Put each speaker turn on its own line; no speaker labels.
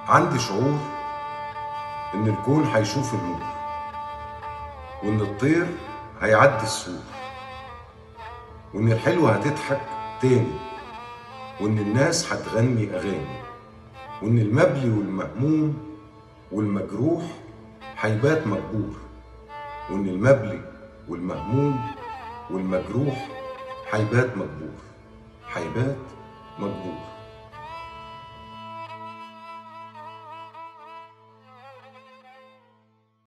عندي شعور إن الكون هيشوف النور وإن الطير هيعدي السور وإن الحلوة هتضحك تاني وإن الناس هتغني أغاني وإن المبلي والمهموم والمجروح هيبات مجبور وإن المبلي والمهموم والمجروح هيبات مجبور هيبات مجبور